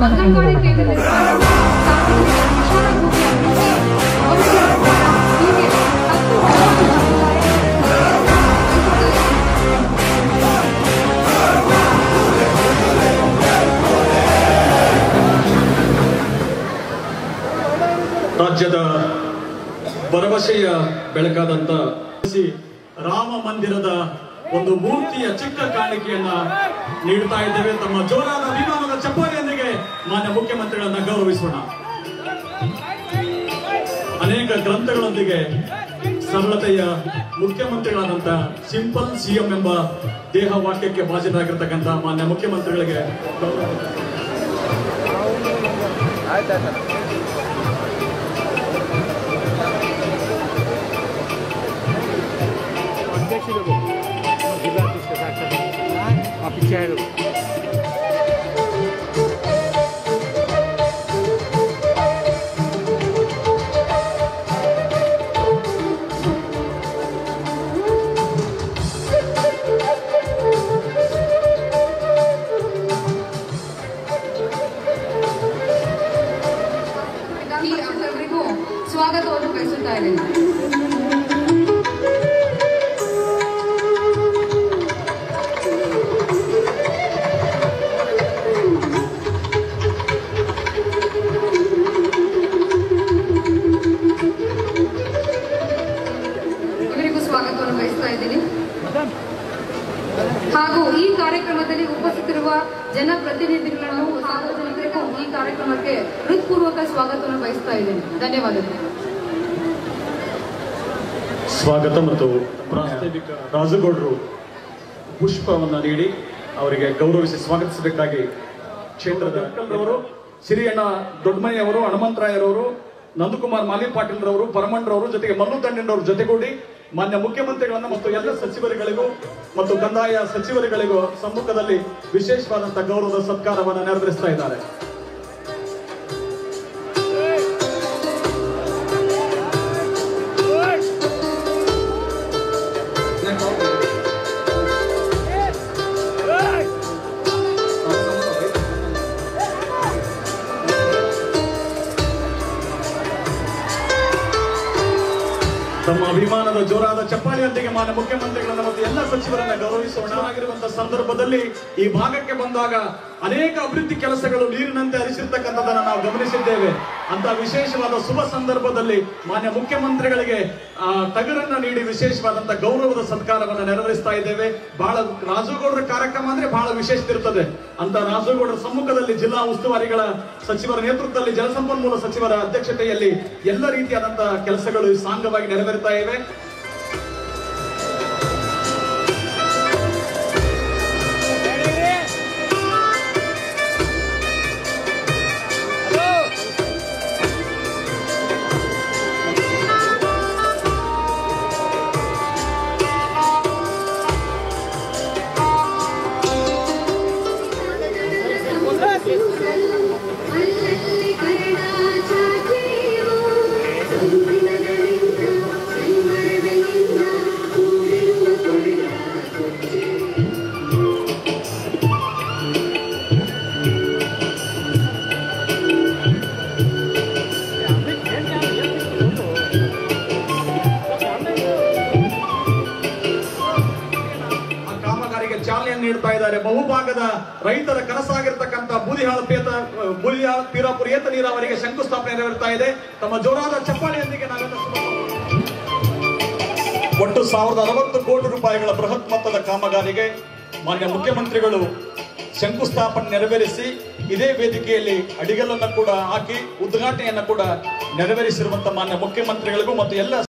ಅಂಗನವಾಡಿ ಕೇಂದ್ರದಲ್ಲಿ ಸಾಮಾನ್ಯ ಶಿಕ್ಷಣ ಭೂಮಿ ಅವರಿಗೆ ಹೀಗೆ ಹತ್ತು ರಾಜ್ಯದ ಭರವಸೆಯ ಬೆಳಕಾದಂತ ರಾಮ ಮಂದಿರದ ಒಂದು ಮೂರ್ತಿಯ ಚಿಕ್ಕ ಕಾಣಿಕೆಯನ್ನ ನೀಡ್ತಾ ಇದ್ದೇವೆ ತಮ್ಮ ಜೋರಾದ ಅಭಿಮಾನದ ಚಪ್ಪಾಳೆಯೊಂದಿಗೆ ಮಾನ್ಯ ಮುಖ್ಯಮಂತ್ರಿಗಳನ್ನ ಗೌರವಿಸೋಣ ಅನೇಕ ಗ್ರಂಥಗಳೊಂದಿಗೆ ಸರಳತೆಯ ಮುಖ್ಯಮಂತ್ರಿಗಳಾದಂತ ಸಿಂಪಲ್ ಸಿಎಂ ಎಂಬ ದೇಹ ವಾಕ್ಯಕ್ಕೆ ಭಾಜನರಾಗಿರ್ತಕ್ಕಂಥ ಮಾನ್ಯ ಮುಖ್ಯಮಂತ್ರಿಗಳಿಗೆ ಗೌರವ ಅಧ್ಯಕ್ಷರು ಜಿಲ್ಲಾಧ್ಯಕ್ಷ ಸಾಕ್ಷಾತ್ ಆ ಪಿಚ್ಚಾಯರು ಈ ಎಲ್ಲರಿಗೂ ಸ್ವಾಗತವನ್ನು ಬಯಸುತ್ತಾ ಇದ್ದೇನೆ ಇವರಿಗೂ ಸ್ವಾಗತವನ್ನು ಬಯಸ್ತಾ ಇದ್ದೀನಿ ಹಾಗೂ ಈ ಕಾರ್ಯಕ್ರಮದಲ್ಲಿ ಉಪಸ್ಥಿತಿರುವ ಜನಪ್ರತಿನಿಧಿಗಳನ್ನು ಸಾರ್ವಜನಿಕರಿಗೂ ಈ ಕಾರ್ಯಕ್ರಮಕ್ಕೆ ಹೃತ್ಪೂರ್ವಕ ಸ್ವಾಗತವನ್ನು ಬಯಸ್ತಾ ಇದ್ದೇನೆ ಧನ್ಯವಾದಗಳು ಸ್ವಾಗತ ಮತ್ತು ಪ್ರಾಸ್ತಾವಿಕ ರಾಜುಗೌಡರು ಪುಷ್ಪವನ್ನ ನೀಡಿ ಅವರಿಗೆ ಗೌರವಿಸಿ ಸ್ವಾಗತಿಸಬೇಕಾಗಿ ಕ್ಷೇತ್ರದ ಅವರು ಸಿರಿಯಣ್ಣ ದೊಡ್ಡಮನೆಯವರು ಹನುಮಂತರಾಯರವರು ನಂದಕುಮಾರ್ ಮಾಲಿ ಪಾಟೀಲ್ ರವರು ಪರಮಣ್ಣರವರು ಜೊತೆಗೆ ಮಲ್ಲು ತಂಡಿನವರು ಜೊತೆಗೂಡಿ ಮಾನ್ಯ ಮುಖ್ಯಮಂತ್ರಿಗಳನ್ನ ಮತ್ತು ಎಲ್ಲ ಸಚಿವರುಗಳಿಗೂ ಮತ್ತು ಕಂದಾಯ ಸಚಿವರುಗಳಿಗೂ ಸಮ್ಮುಖದಲ್ಲಿ ವಿಶೇಷವಾದಂತಹ ಗೌರವದ ಸತ್ಕಾರವನ್ನು ನೆರವೇರಿಸ್ತಾ ಇದ್ದಾರೆ ತಮ್ಮ ಅಭಿಮಾನದ ಜೋರಾದ ಚಪ್ಪಾಳಿಯೊಂದಿಗೆ ಮಾನ್ಯ ಮುಖ್ಯಮಂತ್ರಿಗಳನ್ನ ಮತ್ತು ಎಲ್ಲ ಸಚಿವರನ್ನ ಗೌರವಿಸೋಣ ಆಗಿರುವಂತಹ ಸಂದರ್ಭದಲ್ಲಿ ಈ ಭಾಗಕ್ಕೆ ಬಂದಾಗ ಅನೇಕ ಅಭಿವೃದ್ಧಿ ಕೆಲಸಗಳು ನೀರಿನಂತೆ ಹರಿಸಿರ್ತಕ್ಕಂಥದ್ದನ್ನ ನಾವು ಗಮನಿಸಿದ್ದೇವೆ ಅಂತ ವಿಶೇಷವಾದ ಶುಭ ಸಂದರ್ಭದಲ್ಲಿ ಮಾನ್ಯ ಮುಖ್ಯಮಂತ್ರಿಗಳಿಗೆ ಆ, ಟಗರನ್ನ ನೀಡಿ ವಿಶೇಷವಾದಂತಹ ಗೌರವದ ಸತ್ಕಾರವನ್ನ ನೆರವೇರಿಸ್ತಾ ಇದ್ದೇವೆ ಬಹಳ ರಾಜುಗೌಡರ ಕಾರ್ಯಕ್ರಮ ಅಂದ್ರೆ ಬಹಳ ವಿಶೇಷ ಇರ್ತದೆ ಅಂತ ರಾಜುಗೌಡರ ಸಮ್ಮುಖದಲ್ಲಿ ಜಿಲ್ಲಾ ಉಸ್ತುವಾರಿಗಳ ಸಚಿವರ ನೇತೃತ್ವದಲ್ಲಿ ಜಲಸಂಪನ್ಮೂಲ ಸಚಿವರ ಅಧ್ಯಕ್ಷತೆಯಲ್ಲಿ ಎಲ್ಲ ರೀತಿಯಾದಂತಹ ಕೆಲಸಗಳು ಸಾಂಗವಾಗಿ ನೆರವೇರ್ತಾ ಇವೆ ಅಲ್ಲಲ್ಲಿ ಕರಡ ಚಾಚಿಯೋ ಸಂದಿನಗಳಿಂದ ಸಂಬರಗಳಿಂದ ಕೂಡಿರುವ ಕೊರಡ ಕೊಚ್ಚಿ ಆ ಕಾಮಗಾರಿಗೆ ಚಾಲನೆಯನ್ನು ನೀಡ್ತಾ ಇದ್ದಾರೆ ಬಹುಭಾಗದ ರೈತರ ಕನಸಾಗಿರ್ತಕ್ಕಂಥ ಬೂದಿಹಾಳ ಪೇತ ಬೂದಿಹಾಳ ಪೀರಾಪುರ ಏತ ನೀರಾವರಿಗೆ ಶಂಕುಸ್ಥಾಪನೆ ನೆರವೇರ್ತಾ ಇದೆ ತಮ್ಮ ಜೋರಾದ ಚಪ್ಪಾಳೆಯೊಂದಿಗೆ ನಾವೆಲ್ಲ ಶುಭ ಒಟ್ಟು ಸಾವಿರದ ಅರವತ್ತು ಕೋಟಿ ರೂಪಾಯಿಗಳ ಬೃಹತ್ ಮೊತ್ತದ ಕಾಮಗಾರಿಗೆ ಮಾನ್ಯ ಮುಖ್ಯಮಂತ್ರಿಗಳು ಶಂಕುಸ್ಥಾಪನೆ ನೆರವೇರಿಸಿ ಇದೇ ವೇದಿಕೆಯಲ್ಲಿ ಅಡಿಗಲನ್ನು ಕೂಡ ಹಾಕಿ ಉದ್ಘಾಟನೆಯನ್ನು ಕೂಡ ನೆರವೇರಿಸಿರುವಂತ ಮಾನ್ಯ ಮುಖ್ಯಮಂತ್ರಿಗಳಿಗೂ ಮತ್ತು ಎಲ್ಲ